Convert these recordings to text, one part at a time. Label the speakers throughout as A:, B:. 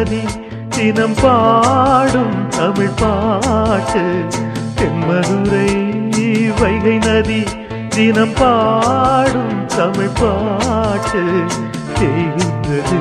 A: நதி தினம் பாடும் தமிழ் பாட்டு தென்மதுரை வைகை நதி தினம் பாடும் தமிழ் பாட்டு தேய்கின்றது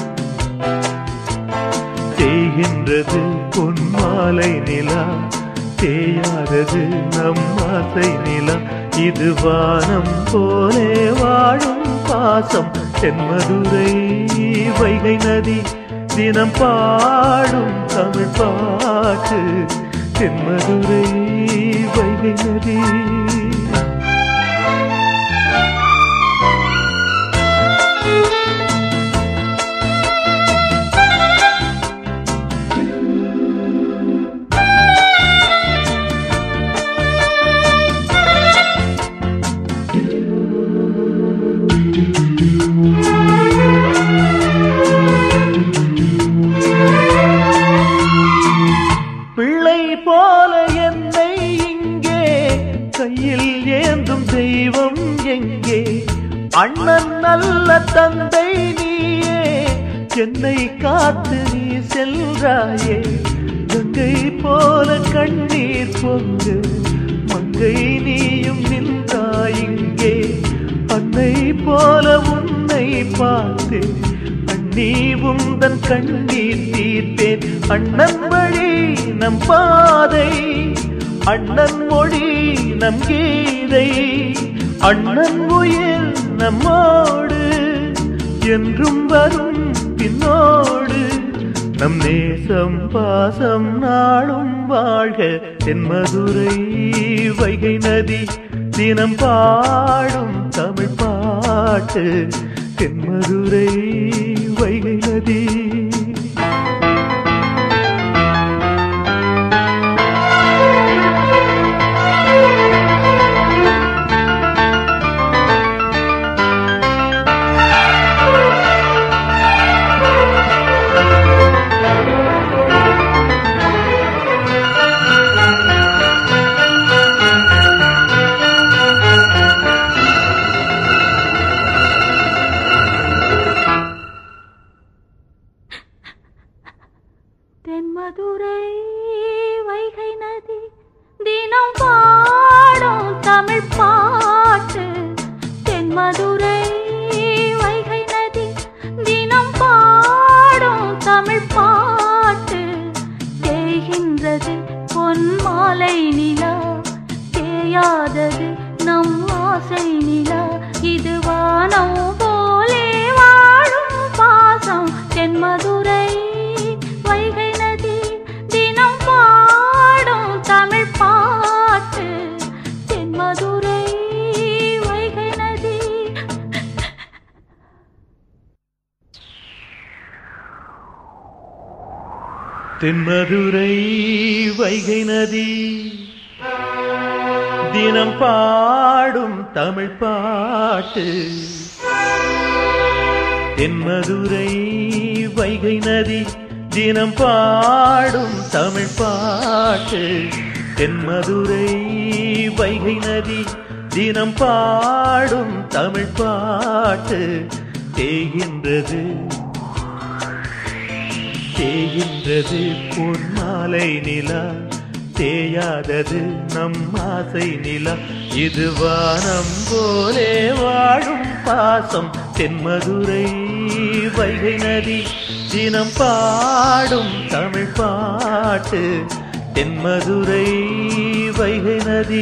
A: தேய்கின்றது பொன்மாலை நிலா தேயாதது நம் ஆசை நிலா இது வானம் போலே வாழும் பாசம் தென்மதுரை வைகை நதி தினம் பாடும் தமிழ் பாட்டு தென்மதுரை வைகை நதி பிள்ளை போல என்னை இங்கே கையில் ஏந்தும் தெய்வம் எங்கே அண்ணன் நல்ல தந்தை நீயே என்னை காத்து நீ செல்றாயே கங்கை போல கண்ணீர் பொங்கு மங்கை நீயும் நின்றாய் இங்கே அன்னை போல உன்னை பார்த்தேன் அண்ணி உந்தன் கண்ணீர் தீர்த்தேன் அண்ணன் வழி நம் பாதை அண்ணன் மொழி நம் கீதை அண்ணன் உயிர் நம்மோடு என்றும் வரும் பின்னோடு நம் நேசம் பாசம் நாளும் வாழ்க தென்மதுரை வைகை நதி தினம் பாடும் தமிழ் பாட்டு தென்மதுரை வைகை நதி
B: தென்மதுரை வைகை நதி தினம் பாடும் தமிழ் பாட்டு தென்மதுரை வைகை நதி தினம் பாடும் தமிழ் பாட்டு தேய்கின்றது பொன் மாலை நிலா தேயாதது நம் ஆசை நிலா இது வானம் போலே வாழும் பாசம் தென்மதுரை வைகை நதி தினம் பாடும் தமிழ் பாட்டு தென்மதுரை வைகை நதி
A: தென்மதுரை வைகை நதி தினம் பாடும் தமிழ் பாட்டு தென்மதுரை வைகை நதி தினம் பாடும் தமிழ் பாட்டு தென்மதுரை வைகை நதி தினம் பாடும் தமிழ் பாட்டு தேகின்றது தேகின்றது பொன்னாலை நிலா தேயாதது நம் ஆசை நிலா இது வானம் போலே வாழும் பாசம் தென்மதுரை வைகை நதி தினம் பாடும் தமிழ் பாட்டு தென்மதுரை வைகை நதி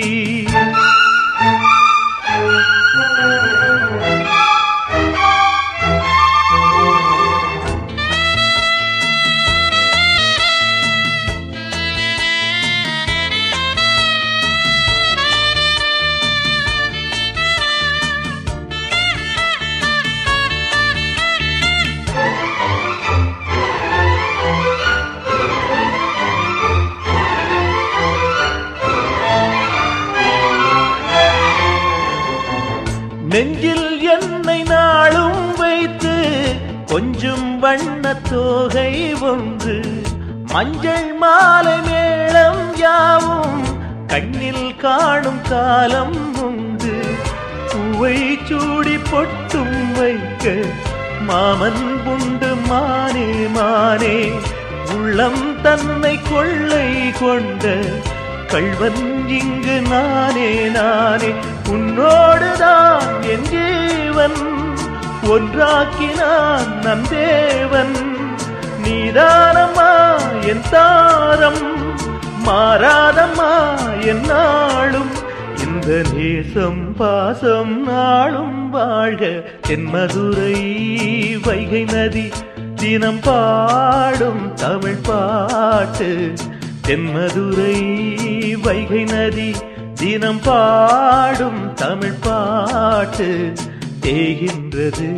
A: நெஞ்சில் என்னை நாளும் வைத்து கொஞ்சம் வண்ண தோகை ஒன்று மஞ்சள் மாலை மேளம் யாவும் கண்ணில் காணும் காலம் உண்டு பூவை சூடி பொட்டும் வைக்க மாமன் உண்டு மானே மானே உள்ளம் தன்னை கொள்ளை கொண்ட கள்வன் இங்கு நானே நானே உன்னோடுதான் என் ஜீவன் ஒன்றாக்கினான் நந்தேவன் நீதானம்மா என் தாரம் மாறாதம்மா என் நாளும் இந்த நேசம் பாசம் நாளும் வாழ்க என் மதுரை வைகை நதி தினம் பாடும் தமிழ் பாட்டு தென்மதுரை வைகை நதி தினம் பாடும் தமிழ் பாட்டு தேகின்றது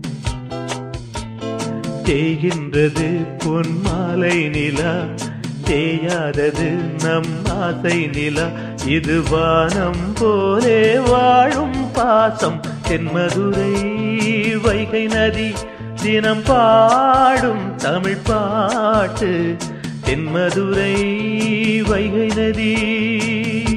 A: தேகின்றது பொன் மாலை நிலா தேயாதது நம் ஆசை நிலா இது வானம் போலே வாழும் பாசம் தென்மதுரை வைகை நதி தினம் பாடும் தமிழ் பாட்டு தென்மதுரை வைகை நதி